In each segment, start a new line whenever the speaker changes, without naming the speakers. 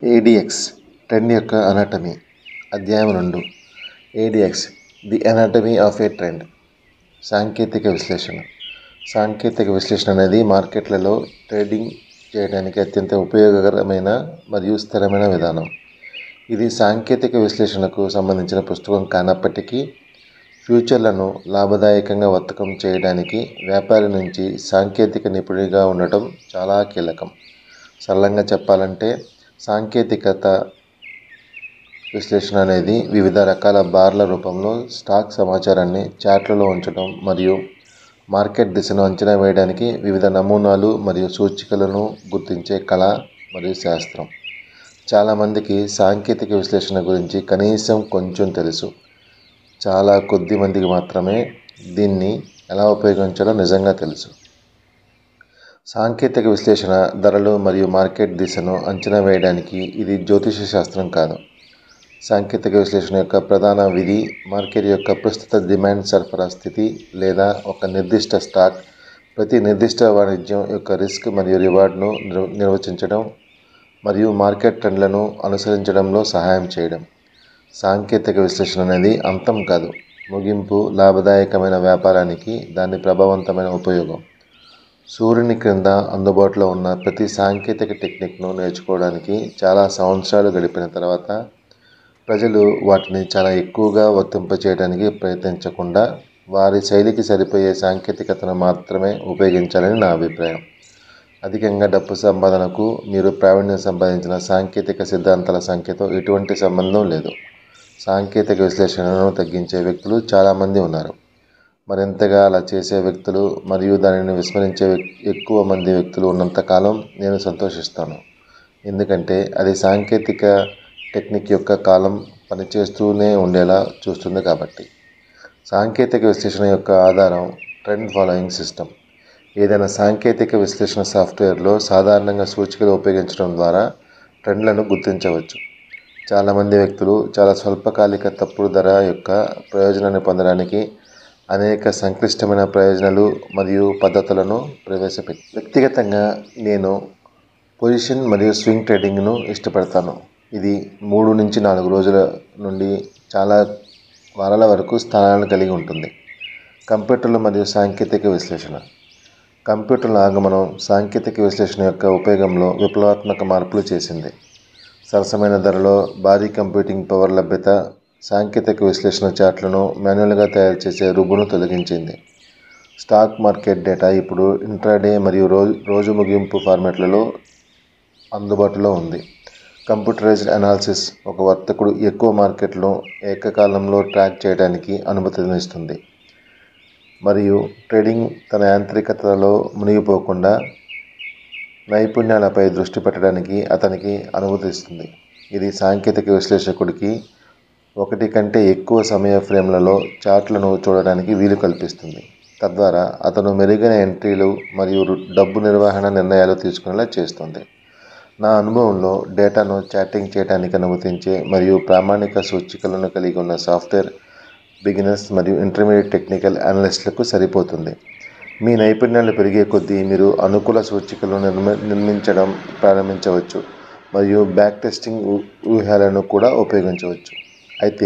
ADX trend యొక్క anatomy అధ్యాయం రెండు ADX the anatomy of a trend సాంకేతిక విశ్లేషణ సాంకేతిక విశ్లేషణ అనేది మార్కెట్లలో ట్రేడింగ్ చేయడానికి అత్యంత ఉపయోగకరమైన మరియు స్థిరమైన విధానం ఇది సాంకేతిక విశ్లేషణకు సంబంధించిన పుస్తకం కానప్పటికీ ఫ్యూచర్లను లాభదాయకంగా వర్తకం చేయడానికి వ్యాపారి నుంచి సాంకేతిక నిపుణుడిగా ఉండటం చాలా కీలకం సరళంగా చెప్పాలంటే సాంకేతికత విశ్లేషణ అనేది వివిధ రకాల బార్ల రూపంలో స్టాక్ సమాచారాన్ని చార్ట్లలో ఉంచడం మరియు మార్కెట్ దిశను అంచనా వేయడానికి వివిధ నమూనాలు మరియు సూచికలను గుర్తించే కళ మరియు శాస్త్రం చాలామందికి సాంకేతిక విశ్లేషణ గురించి కనీసం కొంచెం తెలుసు చాలా కొద్ది మందికి మాత్రమే దీన్ని ఎలా ఉపయోగించాలో నిజంగా తెలుసు సాంకేతిక విశ్లేషణ ధరలు మరియు మార్కెట్ దిశను అంచనా వేయడానికి ఇది జ్యోతిష శాస్త్రం కాదు సాంకేతిక విశ్లేషణ యొక్క ప్రధాన విధి మార్కెట్ యొక్క ప్రస్తుత డిమాండ్ సరఫరా స్థితి లేదా ఒక నిర్దిష్ట స్టాక్ ప్రతి నిర్దిష్ట వాణిజ్యం యొక్క రిస్క్ మరియు రివార్డ్ను నిర్వ నిర్వచించడం మరియు మార్కెట్ ట్రెండ్లను అనుసరించడంలో సహాయం చేయడం సాంకేతిక విశ్లేషణ అనేది అంతం కాదు ముగింపు లాభదాయకమైన వ్యాపారానికి దాని ప్రభావవంతమైన ఉపయోగం సూర్యుని క్రింద అందుబాటులో ఉన్న ప్రతి సాంకేతిక టెక్నిక్ను నేర్చుకోవడానికి చాలా సంవత్సరాలు గడిపిన తర్వాత ప్రజలు వాటిని చాలా ఎక్కువగా వర్తింపచేయడానికి ప్రయత్నించకుండా వారి శైలికి సరిపోయే సాంకేతికతను మాత్రమే ఉపయోగించాలని నా అభిప్రాయం అధికంగా డబ్బు సంపాదనకు మీరు ప్రావీణ్యం సంపాదించిన సాంకేతిక సిద్ధాంతాల సంఖ్యతో ఎటువంటి సంబంధం లేదు సాంకేతిక విశ్లేషణను తగ్గించే వ్యక్తులు చాలామంది ఉన్నారు మరింతగా అలా చేసే వ్యక్తులు మరియు దానిని విస్మరించే ఎక్కువ మంది వ్యక్తులు ఉన్నంతకాలం నేను సంతోషిస్తాను ఎందుకంటే అది సాంకేతిక టెక్నిక్ యొక్క కాలం పనిచేస్తూనే ఉండేలా చూస్తుంది కాబట్టి సాంకేతిక విశ్లేషణ యొక్క ఆధారం ట్రెండ్ ఫాలోయింగ్ సిస్టమ్ ఏదైనా సాంకేతిక విశ్లేషణ సాఫ్ట్వేర్లో సాధారణంగా సూచికలు ఉపయోగించడం ద్వారా ట్రెండ్లను గుర్తించవచ్చు చాలామంది వ్యక్తులు చాలా స్వల్పకాలిక తప్పుడు ధర యొక్క ప్రయోజనాన్ని పొందడానికి అనేక సంక్లిష్టమైన ప్రయోజనాలు మరియు పద్ధతులను ప్రవేశపెట్టి వ్యక్తిగతంగా నేను పొజిషన్ మరియు స్వింగ్ ట్రేడింగ్ను ఇష్టపడతాను ఇది మూడు నుంచి నాలుగు రోజుల నుండి చాలా వారాల వరకు స్థానాలను కలిగి ఉంటుంది కంప్యూటర్లు మరియు సాంకేతిక విశ్లేషణ కంప్యూటర్ల ఆగమనం సాంకేతిక విశ్లేషణ యొక్క ఉపయోగంలో విప్లవాత్మక మార్పులు చేసింది సరసమైన ధరలో భారీ కంప్యూటింగ్ పవర్ లభ్యత సాంకేతిక విశ్లేషణ చార్ట్లను మాన్యువల్గా తయారు చేసే రుబ్బును తొలగించింది స్టాక్ మార్కెట్ డేటా ఇప్పుడు ఇంట్రాడే మరియు రోజు రోజు ముగింపు ఫార్మాట్లలో అందుబాటులో ఉంది కంప్యూటరైజ్డ్ అనాలిసిస్ ఒక వర్తకుడు ఎక్కువ మార్కెట్లను ఏకకాలంలో ట్రాక్ చేయడానికి అనుమతినిస్తుంది మరియు ట్రేడింగ్ తన యాంత్రికతలో మునిగిపోకుండా నైపుణ్యాలపై దృష్టి పెట్టడానికి అతనికి అనుమతిస్తుంది ఇది సాంకేతిక విశ్లేషకుడికి ఒకటి కంటే ఎక్కువ సమయ ఫ్రేమ్లలో చార్ట్లను చూడడానికి వీలు కల్పిస్తుంది తద్వారా అతను మెరుగైన ఎంట్రీలు మరియు డబ్బు నిర్వహణ నిర్ణయాలు తీసుకునేలా చేస్తుంది నా అనుభవంలో డేటాను చాటింగ్ చేయడానికి అనుమతించే మరియు ప్రామాణిక సూచికలను కలిగి ఉన్న సాఫ్ట్వేర్ బిగినర్స్ మరియు ఇంటర్మీడియట్ టెక్నికల్ అనలిస్టులకు సరిపోతుంది మీ నైపుణ్యాలు పెరిగే కొద్దీ మీరు అనుకూల సూచికలను నిర్మ నిర్మించడం ప్రారంభించవచ్చు మరియు బ్యాక్ టెస్టింగ్ ఊహ్యాలను కూడా ఉపయోగించవచ్చు అయితే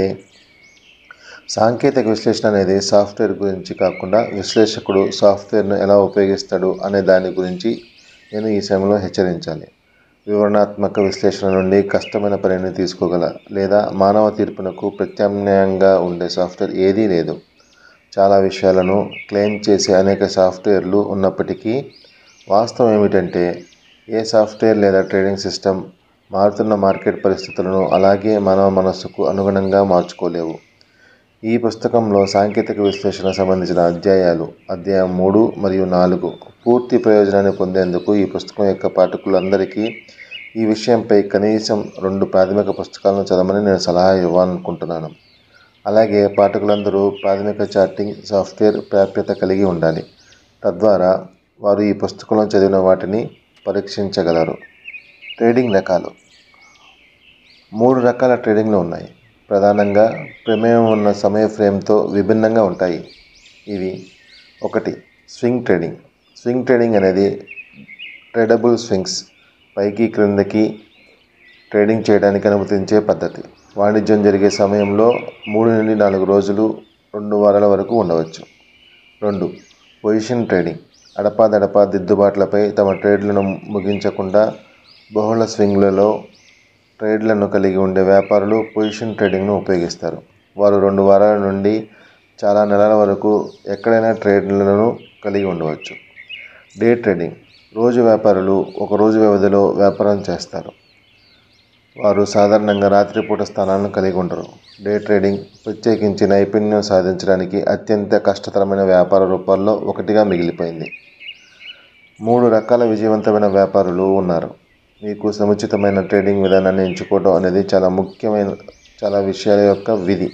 సాంకేతిక విశ్లేషణ అనేది సాఫ్ట్వేర్ గురించి కాకుండా విశ్లేషకుడు సాఫ్ట్వేర్ను ఎలా ఉపయోగిస్తాడు అనే దాని గురించి నేను ఈ సమయంలో హెచ్చరించాలి వివరణాత్మక విశ్లేషణ నుండి కష్టమైన పనిని తీసుకోగల లేదా మానవ తీర్పునకు ప్రత్యామ్నాయంగా ఉండే సాఫ్ట్వేర్ ఏదీ లేదు చాలా విషయాలను క్లెయిమ్ చేసే అనేక సాఫ్ట్వేర్లు ఉన్నప్పటికీ వాస్తవం ఏమిటంటే ఏ సాఫ్ట్వేర్ లేదా ట్రేడింగ్ సిస్టమ్ మారుతున్న మార్కెట్ పరిస్థితులను అలాగే మానవ మనస్సుకు అనుగుణంగా మార్చుకోలేవు ఈ పుస్తకంలో సాంకేతిక విశ్లేషణ సంబంధించిన అధ్యాయాలు అధ్యాయం మూడు మరియు నాలుగు పూర్తి ప్రయోజనాన్ని పొందేందుకు ఈ పుస్తకం యొక్క పాఠకులందరికీ ఈ విషయంపై కనీసం రెండు ప్రాథమిక పుస్తకాలను చదవమని నేను సలహా ఇవ్వాలనుకుంటున్నాను అలాగే పాఠకులందరూ ప్రాథమిక చార్టింగ్ సాఫ్ట్వేర్ ప్రాప్యత కలిగి ఉండాలి తద్వారా వారు ఈ పుస్తకంలో చదివిన వాటిని పరీక్షించగలరు ట్రేడింగ్ రకాలు మూడు రకాల ట్రేడింగ్లు ఉన్నాయి ప్రధానంగా ప్రమేయం ఉన్న సమయ ఫ్రేమ్తో విభిన్నంగా ఉంటాయి ఇవి ఒకటి స్వింగ్ ట్రేడింగ్ స్వింగ్ ట్రేడింగ్ అనేది ట్రేడబుల్ స్వింగ్స్ పైకి క్రిందకి ట్రేడింగ్ చేయడానికి అనుమతించే పద్ధతి వాణిజ్యం జరిగే సమయంలో మూడు నుండి నాలుగు రోజులు రెండు వారాల వరకు ఉండవచ్చు రెండు పొజిషన్ ట్రేడింగ్ అడపాదడపా దిద్దుబాట్లపై తమ ట్రేడ్లను ముగించకుండా బహుళ స్వింగ్లలో ట్రేడ్లను కలిగి ఉండే వ్యాపారులు పొజిషన్ ట్రేడింగ్ను ఉపయోగిస్తారు వారు రెండు వారాల నుండి చాలా నెలల వరకు ఎక్కడైనా ట్రేడ్లను కలిగి ఉండవచ్చు డే ట్రేడింగ్ రోజు వ్యాపారులు ఒక రోజు వ్యవధిలో వ్యాపారం చేస్తారు వారు సాధారణంగా రాత్రిపూట స్థానాలను కలిగి ఉండరు డే ట్రేడింగ్ ప్రత్యేకించి నైపుణ్యం సాధించడానికి అత్యంత కష్టతరమైన వ్యాపార రూపాల్లో ఒకటిగా మిగిలిపోయింది మూడు రకాల విజయవంతమైన వ్యాపారులు ఉన్నారు మీకు సముచితమైన ట్రేడింగ్ విధానాన్ని ఎంచుకోవడం అనేది చాలా ముఖ్యమైన చాలా విషయాల యొక్క విధి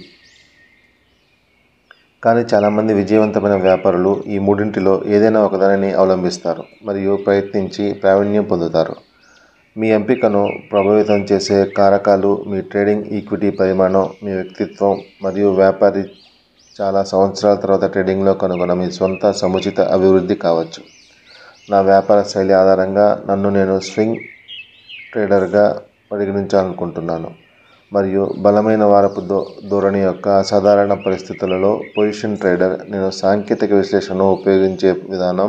కానీ చాలామంది విజయవంతమైన వ్యాపారులు ఈ మూడింటిలో ఏదైనా ఒకదానిని అవలంబిస్తారు మరియు ప్రయత్నించి ప్రావీణ్యం పొందుతారు మీ ఎంపికను ప్రభావితం చేసే కారకాలు మీ ట్రేడింగ్ ఈక్విటీ పరిమాణం మీ వ్యక్తిత్వం మరియు వ్యాపారి చాలా సంవత్సరాల తర్వాత ట్రేడింగ్లో కనుగొన్న మీ సొంత సముచిత అభివృద్ధి కావచ్చు నా వ్యాపార శైలి ఆధారంగా నన్ను నేను స్వింగ్ ట్రేడర్గా పరిగణించాలనుకుంటున్నాను మరియు బలమైన వారపు ధో ధోరణి యొక్క అసాధారణ పరిస్థితులలో పొజిషన్ ట్రేడర్ నేను సాంకేతిక విశ్లేషణను ఉపయోగించే విధానం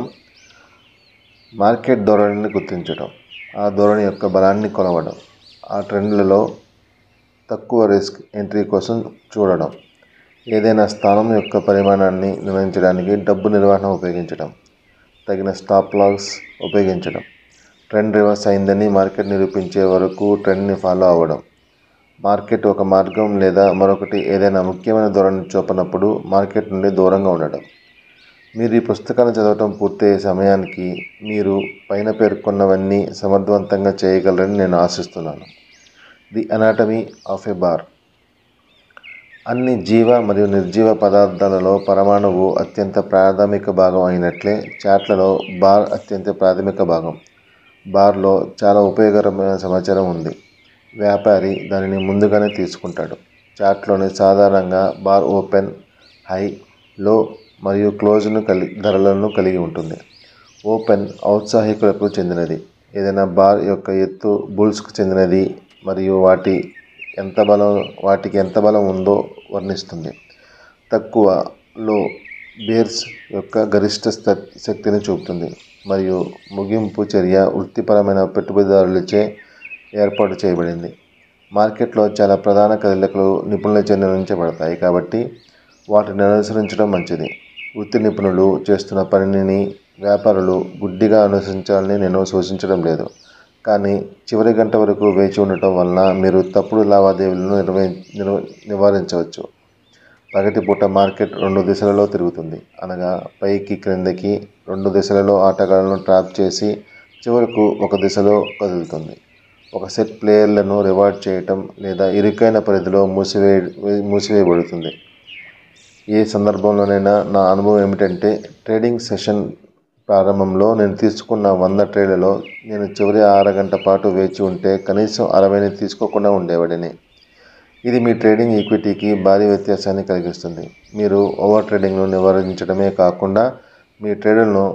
మార్కెట్ ధోరణిని గుర్తించడం ఆ ధోరణి యొక్క బలాన్ని కొలవడం ఆ ట్రెండ్లలో తక్కువ రిస్క్ ఎంట్రీ కోసం చూడడం ఏదైనా స్థానం యొక్క పరిమాణాన్ని నిర్ణయించడానికి డబ్బు నిర్వహణ ఉపయోగించడం తగిన స్టాప్ లాస్ ఉపయోగించడం ట్రెండ్ రివర్స్ అయిందని మార్కెట్ నిరూపించే వరకు ట్రెండ్ని ఫాలో అవ్వడం మార్కెట్ ఒక మార్గం లేదా మరొకటి ఏదైనా ముఖ్యమైన ధోరణి చూపనప్పుడు మార్కెట్ నుండి దూరంగా ఉండడం మీరు ఈ పుస్తకాన్ని చదవటం పూర్తయ్యే సమయానికి మీరు పైన పేర్కొన్నవన్నీ సమర్థవంతంగా చేయగలరని నేను ఆశిస్తున్నాను the anatomy of a bar అన్ని జీవ మరియు నిర్జీవ పదార్థాలలో పరమాణువు అత్యంత ప్రాథమిక భాగం అయినట్లే చాట్లలో బార్ అత్యంత ప్రాథమిక భాగం బార్లో చాలా ఉపయోగకరమైన సమాచారం ఉంది వ్యాపారి దానిని ముందుగానే తీసుకుంటాడు చాట్లోని సాధారణంగా బార్ ఓపెన్ హై లో మరియు క్లోజ్ను కలి ధరలను కలిగి ఉంటుంది ఓపెన్ ఔత్సాహికులకు చెందినది ఏదైనా బార్ యొక్క ఎత్తు బుల్స్కు చెందినది మరియు వాటి ఎంత బలం వాటికి ఎంత బలం ఉందో వర్ణిస్తుంది తక్కువ లో బేర్స్ యొక్క గరిష్ట శక్తిని చూపుతుంది మరియు ముగింపు చర్య వృత్తిపరమైన పెట్టుబడిదారులచే ఏర్పాటు చేయబడింది మార్కెట్లో చాలా ప్రధాన కదలికలు నిపుణులచే నిర్ణయించబడతాయి కాబట్టి వాటిని అనుసరించడం మంచిది వృత్తి నిపుణులు చేస్తున్న పనిని వ్యాపారులు గుడ్డిగా అనుసరించాలని నేను సూచించడం లేదు కానీ చివరి గంట వరకు వేచి ఉండటం వలన మీరు తప్పుడు లావాదేవీలను నిర్వహి నిర్వ నివారించవచ్చు పగటిపూట మార్కెట్ రెండు దిశలలో తిరుగుతుంది అనగా పైకి క్రిందకి రెండు దిశలలో ఆటగాళ్లను ట్రాప్ చేసి చివరకు ఒక దిశలో కదులుతుంది ఒక సెట్ ప్లేయర్లను రివార్డ్ చేయటం లేదా ఇరుకైన పరిధిలో మూసివే మూసివేయబడుతుంది ఏ సందర్భంలోనైనా నా అనుభవం ఏమిటంటే ట్రేడింగ్ సెషన్ ప్రారంభంలో నేను తీసుకున్న వంద ట్రేడ్లలో నేను చివరి అరగంట పాటు వేచి ఉంటే కనీసం అరవైని తీసుకోకుండా ఉండేవాడిని ఇది మీ ట్రేడింగ్ ఈక్విటీకి భారీ వ్యత్యాసాన్ని కలిగిస్తుంది మీరు ఓవర్ ట్రేడింగ్ను నివారించడమే కాకుండా మీ ట్రేడులను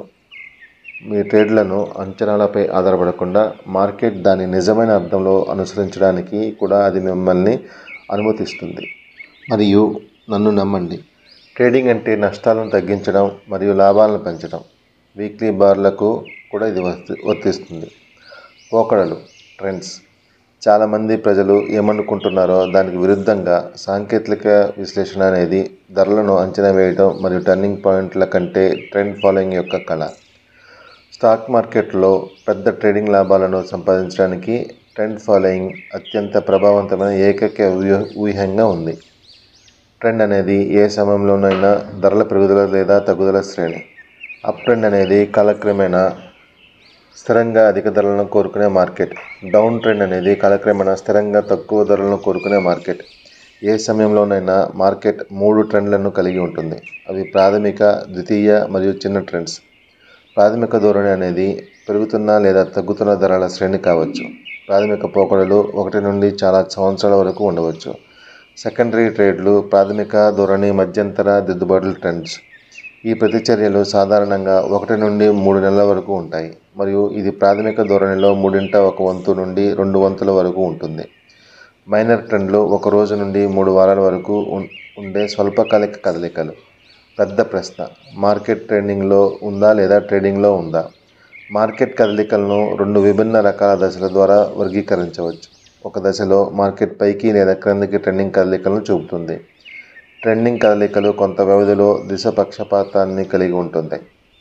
మీ ట్రేడ్లను అంచనాలపై ఆధారపడకుండా మార్కెట్ దాని నిజమైన అర్థంలో అనుసరించడానికి కూడా అది మిమ్మల్ని అనుమతిస్తుంది మరియు నన్ను నమ్మండి ట్రేడింగ్ అంటే నష్టాలను తగ్గించడం మరియు లాభాలను పెంచడం వీక్లీ బార్లకు కూడా ఇది వర్తి వర్తిస్తుంది పోకడలు ట్రెండ్స్ చాలామంది ప్రజలు ఏమనుకుంటున్నారో దానికి విరుద్ధంగా సాంకేతిక విశ్లేషణ అనేది ధరలను అంచనా వేయడం మరియు టర్నింగ్ పాయింట్ల కంటే ట్రెండ్ ఫాలోయింగ్ యొక్క కళ స్టాక్ మార్కెట్లో పెద్ద ట్రేడింగ్ లాభాలను సంపాదించడానికి ట్రెండ్ ఫాలోయింగ్ అత్యంత ప్రభావవంతమైన ఏకైక వ్యూహ ఊహ్యంగా ఉంది ట్రెండ్ అనేది ఏ సమయంలోనైనా ధరల పెరుగుదల లేదా తగ్గుదల శ్రేణి అప్ ట్రెండ్ అనేది కాలక్రమేణా స్థిరంగా అధిక ధరలను కోరుకునే మార్కెట్ డౌన్ ట్రెండ్ అనేది కాలక్రమేణా స్థిరంగా తక్కువ ధరలను కోరుకునే మార్కెట్ ఏ సమయంలోనైనా మార్కెట్ మూడు ట్రెండ్లను కలిగి ఉంటుంది అవి ప్రాథమిక ద్వితీయ మరియు చిన్న ట్రెండ్స్ ప్రాథమిక ధోరణి అనేది పెరుగుతున్న లేదా తగ్గుతున్న ధరల శ్రేణి కావచ్చు ప్రాథమిక పోకడలు ఒకటి నుండి చాలా సంవత్సరాల వరకు ఉండవచ్చు సెకండరీ ట్రేడ్లు ప్రాథమిక ధోరణి మధ్యంతర దిద్దుబాటు ట్రెండ్స్ ఈ ప్రతిచర్యలు సాధారణంగా ఒకటి నుండి మూడు నెలల వరకు ఉంటాయి మరియు ఇది ప్రాథమిక ధోరణిలో మూడింట ఒక వంతు నుండి రెండు వంతుల వరకు ఉంటుంది మైనర్ ట్రెండ్లు ఒక రోజు నుండి మూడు వారాల వరకు ఉం- ఉండే స్వల్పకాలిక కదలికలు పెద్ద ప్రశ్న మార్కెట్ ట్రెండింగ్లో ఉందా లేదా ట్రేడింగ్లో ఉందా మార్కెట్ కదలికలను రెండు విభిన్న రకాల దశల ద్వారా వర్గీకరించవచ్చు ఒక దశలో మార్కెట్ పైకి లేదా క్రిందికి ట్రెండింగ్ కదలికలను చూపుతుంది ట్రెండింగ్ కదలికలు కొంత వ్యవధిలో దిశ పక్షపాతాన్ని కలిగి ఉంటుంది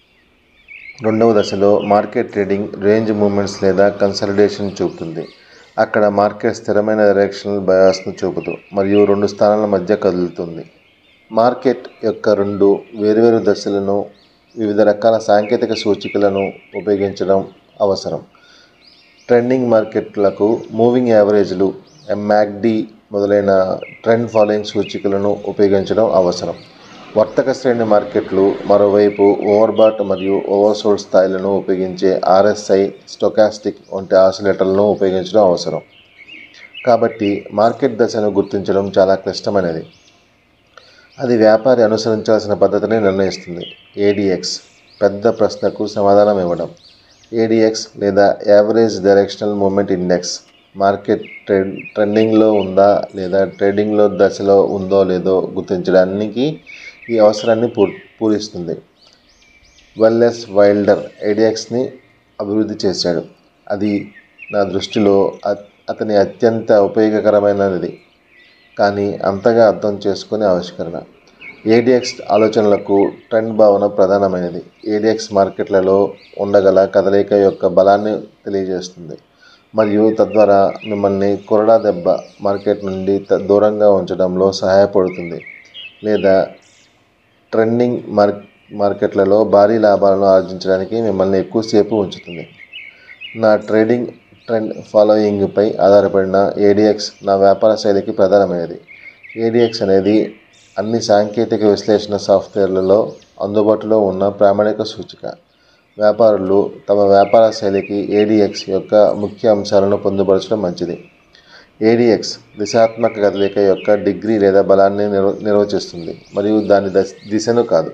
రెండవ దశలో మార్కెట్ ట్రేడింగ్ రేంజ్ మూమెంట్స్ లేదా కన్సల్టేషన్ చూపుతుంది అక్కడ మార్కెట్ స్థిరమైన డైరెక్షనల్ బయాస్ను చూపుతూ మరియు రెండు స్థానాల మధ్య కదులుతుంది మార్కెట్ యొక్క రెండు వేర్వేరు దశలను వివిధ రకాల సాంకేతిక సూచికలను ఉపయోగించడం అవసరం ట్రెండింగ్ మార్కెట్లకు మూవింగ్ యావరేజ్లు ఎంఆక్డి మొదలైన ట్రెండ్ ఫాలోయింగ్ సూచికలను ఉపయోగించడం అవసరం వర్తక శ్రేణి మార్కెట్లు మరోవైపు ఓవర్బాట్ మరియు ఓవర్సోల్డ్ స్థాయిలను ఉపయోగించే ఆర్ఎస్ఐ స్టొకాస్టిక్ వంటి ఆసిలేటర్లను ఉపయోగించడం అవసరం కాబట్టి మార్కెట్ దశను గుర్తించడం చాలా క్లిష్టమైనది అది వ్యాపారి అనుసరించాల్సిన పద్ధతిని నిర్ణయిస్తుంది ఏడిఎక్స్ పెద్ద ప్రశ్నకు సమాధానం ఇవ్వడం ఏడిఎక్స్ లేదా average directional moment index market trend ట్రెండింగ్లో ఉందా లేదా ట్రేడింగ్లో దశలో ఉందో లేదో గుర్తించడానికి ఈ అవసరాన్ని పూ పూరిస్తుంది వెల్లెస్ వైల్డర్ ఏడిఎక్స్ని అభివృద్ధి చేశాడు అది నా దృష్టిలో అ- అతని అత్యంత ఉపయోగకరమైనది కానీ అంతగా అర్థం చేసుకునే ఆవిష్కరణ ఏడిఎక్స్ ఆలోచనలకు ట్రెండ్ భావన ప్రధానమైనది ఏడిఎక్స్ మార్కెట్లలో ఉండగల కదలిక యొక్క బలాన్ని తెలియజేస్తుంది మరియు తద్వారా మిమ్మల్ని కొరడా దెబ్బ మార్కెట్ నుండి త- దూరంగా ఉంచడంలో సహాయపడుతుంది లేదా ట్రెండింగ్ మార్ మార్కెట్లలో భారీ లాభాలను ఆర్జించడానికి మిమ్మల్ని ఎక్కువసేపు ఉంచుతుంది నా ట్రేడింగ్ ట్రెండ్ ఫాలోయింగ్పై ఆధారపడిన ఏడిఎక్స్ నా వ్యాపార శైలికి ప్రధానమైనది ఏడిఎక్స్ అనేది అన్ని సాంకేతిక విశ్లేషణ సాఫ్ట్వేర్లలో అందుబాటులో ఉన్న ప్రామాణిక సూచిక వ్యాపారులు తమ వ్యాపార శైలికి ఏడిఎక్స్ యొక్క ముఖ్య అంశాలను పొందుపరచడం మంచిది ఏడిఎక్స్ దిశాత్మక కదలిక యొక్క డిగ్రీ లేదా బలాన్ని నిర్వ నిర్వచిస్తుంది మరియు దాని దశ దిశను కాదు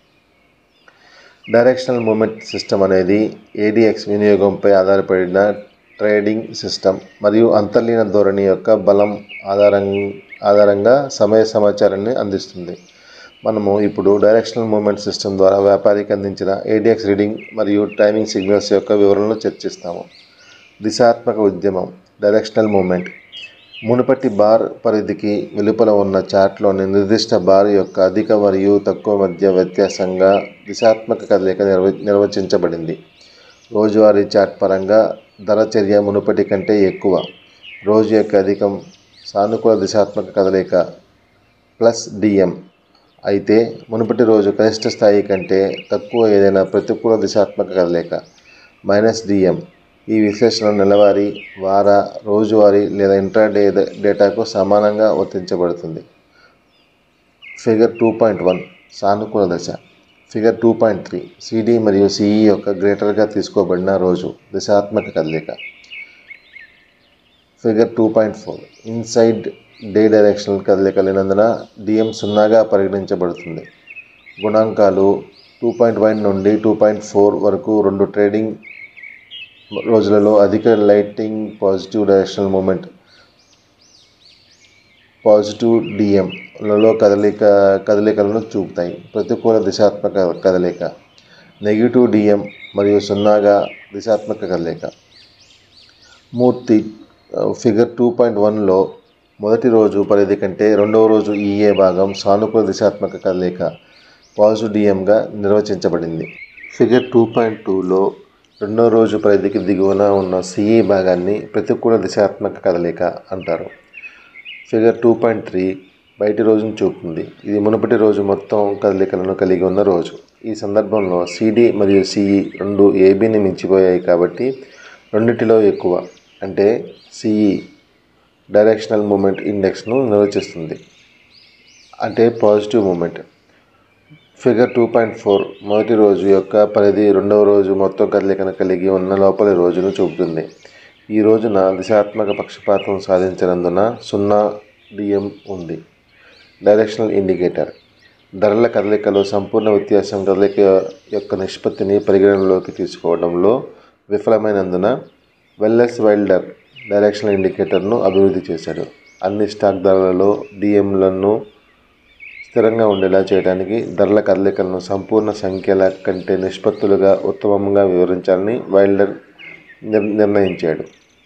డైరెక్షనల్ మూమెంట్ సిస్టమ్ అనేది ఏడిఎక్స్ వినియోగంపై ఆధారపడిన ట్రేడింగ్ సిస్టమ్ మరియు అంతర్లీన ధోరణి యొక్క బలం ఆధారం ఆధారంగా సమయ సమాచారాన్ని అందిస్తుంది మనము ఇప్పుడు డైరెక్షనల్ మూమెంట్ సిస్టమ్ ద్వారా వ్యాపారికి అందించిన ఏడిఎక్స్ రీడింగ్ మరియు టైమింగ్ సిగ్నల్స్ యొక్క వివరణలు చర్చిస్తాము దిశాత్మక ఉద్యమం డైరెక్షనల్ మూమెంట్ మునుపటి బార్ పరిధికి వెలుపల ఉన్న చార్ట్లోని నిర్దిష్ట బార్ యొక్క అధిక మరియు తక్కువ మధ్య వ్యత్యాసంగా దిశాత్మక కదలిక నిర్వ నిర్వచించబడింది రోజువారీ చార్ట్ పరంగా ధర చర్య మునుపటి కంటే ఎక్కువ రోజు యొక్క అధికం సానుకూల దిశాత్మక కదలిక ప్లస్ డిఎం అయితే మునుపటి రోజు కనిష్ట స్థాయి కంటే తక్కువ ఏదైనా ప్రతికూల దిశాత్మక కదలిక మైనస్ డిఎం ఈ విశ్లేషణ నెలవారీ వార రోజువారీ లేదా ఇంట్రాడే డేటాకు సమానంగా వర్తించబడుతుంది ఫిగర్ టూ పాయింట్ వన్ సానుకూల దశ figure two point three CD మరియు సిఈ యొక్క గ్రేటర్గా తీసుకోబడిన రోజు దిశాత్మక కదలిక figure two point four inside day directional కదలిక లేనందున డిఎం సున్నాగా పరిగణించబడుతుంది గుణాంకాలు టూ పాయింట్ వన్ నుండి టూ పాయింట్ ఫోర్ వరకు రెండు ట్రేడింగ్ రోజులలో అధిక lighting positive directional moment positive డిఎంలలో కదలిక కదలికలను చూపుతాయి ప్రతికూల దిశాత్మక కదలిక నెగిటివ్ డిఎం మరియు సున్నాగా దిశాత్మక కదలిక మూర్తి ఆ, ఫిగర్ టూ పాయింట్ వన్లో మొదటి రోజు పరిధి కంటే రెండవ రోజు ఈఏ భాగం సానుకూల దిశాత్మక కదలిక పాజిటివ్ డిఎంగా నిర్వచించబడింది ఫిగర్ టూ పాయింట్ టూలో రెండవ రోజు పరిధికి దిగువన ఉన్న సిఈ భాగాన్ని ప్రతికూల దిశాత్మక కదలిక అంటారు ఫిగర్ టూ పాయింట్ త్రీ బయటి రోజును చూపుతుంది ఇది మునుపటి రోజు మొత్తం కదలికలను కలిగి ఉన్న రోజు ఈ సందర్భంలో సిడి మరియు సిఈ రెండు ఏబీని మించిపోయాయి కాబట్టి రెండిటిలో ఎక్కువ అంటే సిఈ డైరెక్షనల్ మూమెంట్ ఇండెక్స్ను నిర్వచిస్తుంది అంటే positive moment figure two point four మొదటి రోజు యొక్క పరిధి రెండవ రోజు మొత్తం కదలికను కలిగి ఉన్న లోపలి రోజును చూపుతుంది ఈ రోజున దిశాత్మక పక్షపాతం సాధించినందున సున్నా డిఎం ఉంది డైరెక్షనల్ ఇండికేటర్ ధరల కదలికలో సంపూర్ణ వ్యత్యాసం కదలిక యొక్క నిష్పత్తిని పరిగణనలోకి తీసుకోవడంలో విఫలమైనందున వెల్లెస్ వైల్డర్ డైరెక్షనల్ ఇండికేటర్ను అభివృద్ధి చేశాడు అన్ని స్టాక్ ధరలలో డిఎంలను స్థిరంగా ఉండేలా చేయడానికి ధరల కదలికలను సంపూర్ణ సంఖ్యల కంటే నిష్పత్తులుగా ఉత్తమంగా వివరించాలని వైల్డర్ నిర్ నిర్ణయించాడు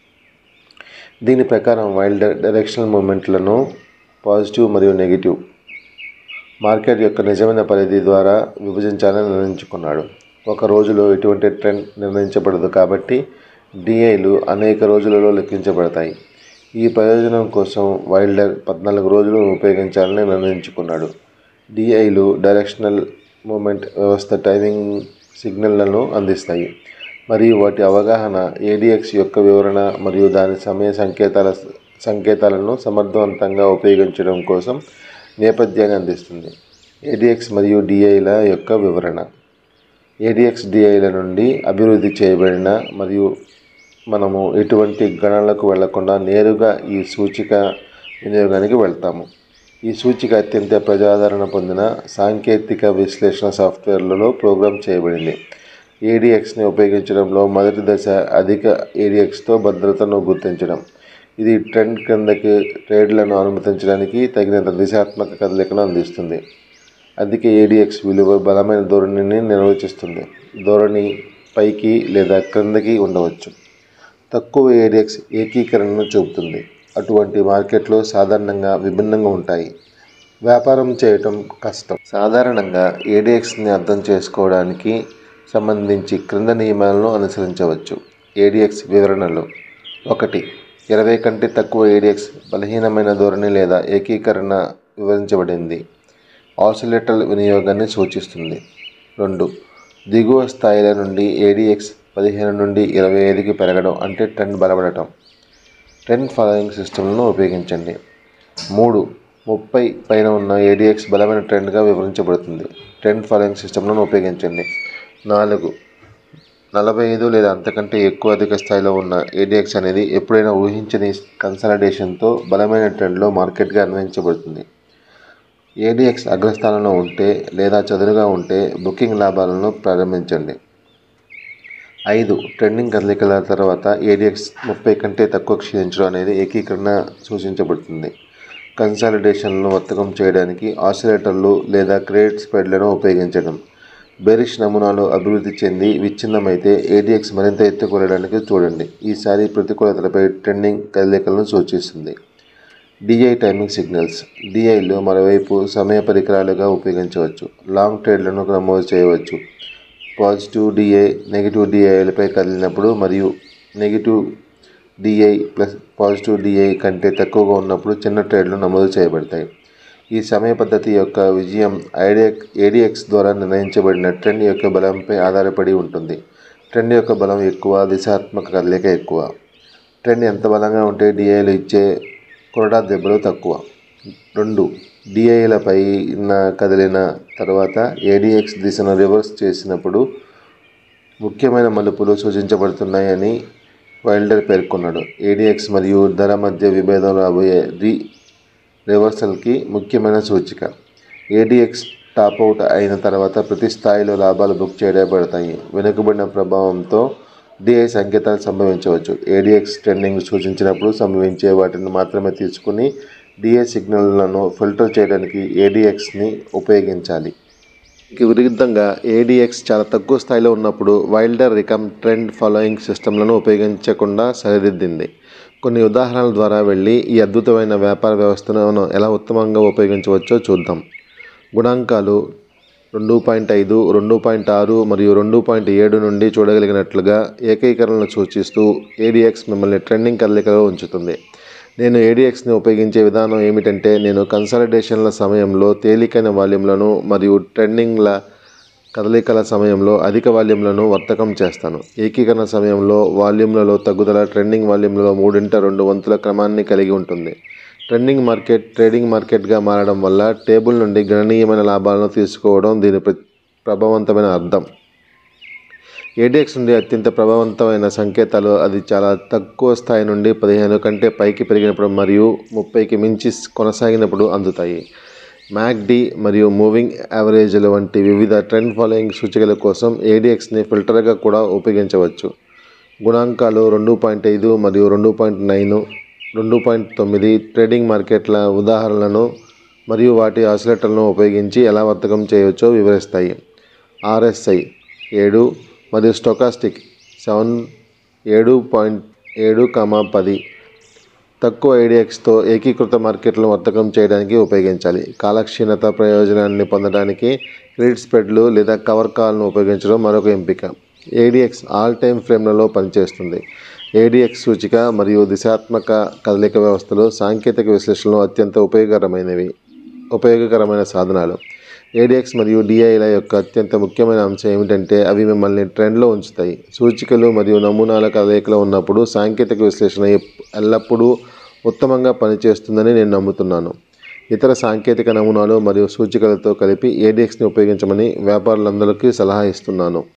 దీని ప్రకారం వైల్డర్ డైరెక్షనల్ మూమెంట్లను పాజిటివ్ మరియు నెగిటివ్ మార్కెట్ యొక్క నిజమైన పరిధి ద్వారా విభజించాలని నిర్ణయించుకున్నాడు ఒక రోజులో ఎటువంటి ట్రెండ్ నిర్ణయించబడదు కాబట్టి డిఐలు అనేక రోజులలో లెక్కించబడతాయి ఈ ప్రయోజనం కోసం వైల్డర్ పద్నాలుగు రోజులు ఉపయోగించాలని నిర్ణయించుకున్నాడు డిఐలు డైరెక్షనల్ మూమెంట్ వ్యవస్థ టైమింగ్ సిగ్నల్లను అందిస్తాయి మరియు వాటి అవగాహన ఏడిఎక్స్ యొక్క వివరణ మరియు దాని సమయ సంకేతాల సంకేతాలను సమర్థవంతంగా ఉపయోగించడం కోసం నేపథ్యాన్ని అందిస్తుంది ఏడిఎక్స్ మరియు డిఐల యొక్క వివరణ ఏడిఎక్స్ డిఐల నుండి అభివృద్ధి చేయబడిన మరియు మనము ఎటువంటి గణనలకు వెళ్లకుండా నేరుగా ఈ సూచిక వినియోగానికి వెళ్తాము ఈ సూచిక అత్యంత ప్రజాదరణ పొందిన సాంకేతిక విశ్లేషణ సాఫ్ట్వేర్లలో ప్రోగ్రామ్ చేయబడింది ఏడిఎక్స్ని ఉపయోగించడంలో మొదటి దశ అధిక ఏడిఎక్స్తో భద్రతను గుర్తించడం ఇది ట్రెండ్ క్రిందకి ట్రేడ్లను అనుమతించడానికి తగినంత దిశాత్మక కదలికను అందిస్తుంది అధిక ఏడిఎక్స్ విలువ బలమైన ధోరణిని నిర్వచిస్తుంది ధోరణి పైకి లేదా క్రిందకి ఉండవచ్చు తక్కువ ఏడిఎక్స్ ఏకీకరణను చూపుతుంది అటువంటి మార్కెట్లు సాధారణంగా విభిన్నంగా ఉంటాయి వ్యాపారం చేయటం కష్టం సాధారణంగా ఏడిఎక్స్ని అర్థం చేసుకోవడానికి సంబంధించి క్రింద నియమాలను అనుసరించవచ్చు ఏడిఎక్స్ వివరణలు ఒకటి ఇరవై కంటే తక్కువ ఏడిఎక్స్ బలహీనమైన ధోరణి లేదా ఏకీకరణ వివరించబడింది ఆసిలేటర్ వినియోగాన్ని సూచిస్తుంది రెండు దిగువ స్థాయిల నుండి ఏడిఎక్స్ పదిహేను నుండి ఇరవై ఐదుకి పెరగడం అంటే ట్రెండ్ బలపడటం ట్రెండ్ ఫాలోయింగ్ సిస్టమ్లను ఉపయోగించండి మూడు ముప్పై పైన ఉన్న ఏడిఎక్స్ బలమైన ట్రెండ్గా వివరించబడుతుంది ట్రెండ్ ఫాలోయింగ్ సిస్టమ్లను ఉపయోగించండి నాలుగు నలభై ఐదు లేదా అంతకంటే ఎక్కువ అధిక స్థాయిలో ఉన్న ఏడిఎక్స్ అనేది ఎప్పుడైనా ఊహించని కన్సల్టేషన్తో బలమైన ట్రెండ్లో మార్కెట్గా అన్వయించబడుతుంది ఏడిఎక్స్ అగ్రస్థానంలో ఉంటే లేదా చదునుగా ఉంటే బుకింగ్ లాభాలను ప్రారంభించండి ఐదు ట్రెండింగ్ కదలికల తర్వాత ఏడిఎక్స్ ముప్పై కంటే తక్కువ క్షీణించడం అనేది ఏకీకరణ సూచించబడుతుంది కన్సాలిడేషన్లను వర్తకం చేయడానికి ఆసిలేటర్లు లేదా క్రెడిట్ స్ప్రెడ్లను ఉపయోగించడం బెరిష్ నమూనాలు అభివృద్ధి చెంది విచ్ఛిన్నమైతే ఏడిఎక్స్ మరింత ఎత్తుకు వెళ్ళడానికి చూడండి ఈసారి ప్రతికూలతలపై ట్రెండింగ్ కదలికలను సూచిస్తుంది డిఐ టైమింగ్ సిగ్నల్స్ డిఐలు మరోవైపు సమయ పరికరాలుగా ఉపయోగించవచ్చు లాంగ్ ట్రేడ్లను నమోదు చేయవచ్చు పాజిటివ్ డిఐ నెగిటివ్ డిఐలపై కదిలినప్పుడు మరియు negative DI plus positive DI కంటే తక్కువగా ఉన్నప్పుడు చిన్న ట్రేడ్లు నమోదు చేయబడతాయి ఈ సమయ పద్ధతి యొక్క విజయం ఐడిఎక్ ఏడిఎక్స్ ద్వారా నిర్ణయించబడిన ట్రెండ్ యొక్క బలంపై ఆధారపడి ఉంటుంది ట్రెండ్ యొక్క బలం ఎక్కువ దిశాత్మక కదలిక ఎక్కువ ట్రెండ్ ఎంత బలంగా ఉంటే డిఐలు ఇచ్చే కొరడా దెబ్బలు తక్కువ రెండు డిఐలపై కదిలిన తర్వాత ఏడిఎక్స్ దిశను రివర్స్ చేసినప్పుడు ముఖ్యమైన మలుపులు సూచించబడుతున్నాయని వైల్డర్ పేర్కొన్నాడు ఏడిఎక్స్ మరియు ధర మధ్య విభేదం రాబోయే రీ రివర్సల్కి ముఖ్యమైన సూచిక ఏడిఎక్స్ టాప్అవుట్ అయిన తర్వాత ప్రతి స్థాయిలో లాభాలు బుక్ చేయబడతాయి వెనుకబడిన ప్రభావంతో డిఐ సంకేతాలు సంభవించవచ్చు ఏడిఎక్స్ ట్రెండింగ్ సూచించినప్పుడు సంభవించే వాటిని మాత్రమే తీసుకుని డిఐ సిగ్నల్లను ఫిల్టర్ చేయడానికి ఏడిఎక్స్ని ఉపయోగించాలి దీనికి విరుద్ధంగా ఏడిఎక్స్ చాలా తక్కువ స్థాయిలో ఉన్నప్పుడు వైల్డర్ రికమ్ ట్రెండ్ ఫాలోయింగ్ సిస్టమ్లను ఉపయోగించకుండా సరిదిద్దింది కొన్ని ఉదాహరణల ద్వారా వెళ్ళి ఈ అద్భుతమైన వ్యాపార వ్యవస్థను ఎలా ఉత్తమంగా ఉపయోగించవచ్చో చూద్దాం గుణాంకాలు రెండు పాయింట్ ఐదు రెండు పాయింట్ ఆరు మరియు రెండు పాయింట్ ఏడు నుండి చూడగలిగినట్లుగా ఏకీకరణను సూచిస్తూ ఏడిఎక్స్ మిమ్మల్ని ట్రెండింగ్ కదలికలో ఉంచుతుంది నేను ఏడిఎక్స్ని ఉపయోగించే విధానం ఏమిటంటే నేను కన్సాలిడేషన్ల సమయంలో తేలికైన వాల్యూమ్లను మరియు ట్రెండింగ్ల కదలికల సమయంలో అధిక వాల్యూమ్లను వర్తకం చేస్తాను ఏకీకరణ సమయంలో వాల్యూమ్లలో తగ్గుదల ట్రెండింగ్ వాల్యూమ్లలో మూడింట రెండు వంతుల క్రమాన్ని కలిగి ఉంటుంది ట్రెండింగ్ మార్కెట్ ట్రేడింగ్ మార్కెట్గా మారడం వల్ల టేబుల్ నుండి గణనీయమైన లాభాలను తీసుకోవడం దీని ప్ర ప్రభావవంతమైన అర్థం ఏడిఎక్స్ నుండి అత్యంత ప్రభావవంతమైన సంకేతాలు అది చాలా తక్కువ స్థాయి నుండి పదిహేను కంటే పైకి పెరిగినప్పుడు మరియు ముప్పైకి మించి కొనసాగినప్పుడు అందుతాయి మ్యాక్డి మరియు మూవింగ్ యావరేజ్ల వంటి వివిధ ట్రెండ్ ఫాలోయింగ్ సూచికల కోసం ఏడిఎక్స్ని ఫిల్టర్గా కూడా ఉపయోగించవచ్చు గుణాంకాలు రెండు పాయింట్ ఐదు మరియు రెండు పాయింట్ నైన్ రెండు పాయింట్ తొమ్మిది ట్రేడింగ్ మార్కెట్ల ఉదాహరణలను మరియు వాటి ఆసిలేటర్లను ఉపయోగించి ఎలా వర్తకం చేయవచ్చో వివరిస్తాయి ఆర్ఎస్ఐ ఏడు మరియు స్టొకాస్టిక్ సెవెన్ ఏడు పాయింట్ ఏడు కామా పది తక్కువ ఐడిఎక్స్తో ఏకీకృత మార్కెట్లను వర్తకం చేయడానికి ఉపయోగించాలి కాలక్షీణత ప్రయోజనాన్ని పొందడానికి క్రెడిట్ స్ప్రెడ్లు లేదా కవర్ కాల్ను ఉపయోగించడం మరొక ఎంపిక ఏడిఎక్స్ ఆల్ టైమ్ ఫ్రేమ్లలో పనిచేస్తుంది ఏడిఎక్స్ సూచిక మరియు దిశాత్మక కదలిక వ్యవస్థలు సాంకేతిక విశ్లేషణలో అత్యంత ఉపయోగకరమైనవి ఉపయోగకరమైన సాధనాలు ఏడిఎక్స్ మరియు డిఐల యొక్క అత్యంత ముఖ్యమైన అంశం ఏమిటంటే అవి మిమ్మల్ని ట్రెండ్లో ఉంచుతాయి సూచికలు మరియు నమూనాల కదలికలో ఉన్నప్పుడు సాంకేతిక విశ్లేషణ ఎప్- ఎల్లప్పుడూ ఉత్తమంగా పనిచేస్తుందని నేను నమ్ముతున్నాను ఇతర సాంకేతిక నమూనాలు మరియు సూచికలతో కలిపి ఏడిఎక్స్ని ఉపయోగించమని వ్యాపారులందరికీ సలహా ఇస్తున్నాను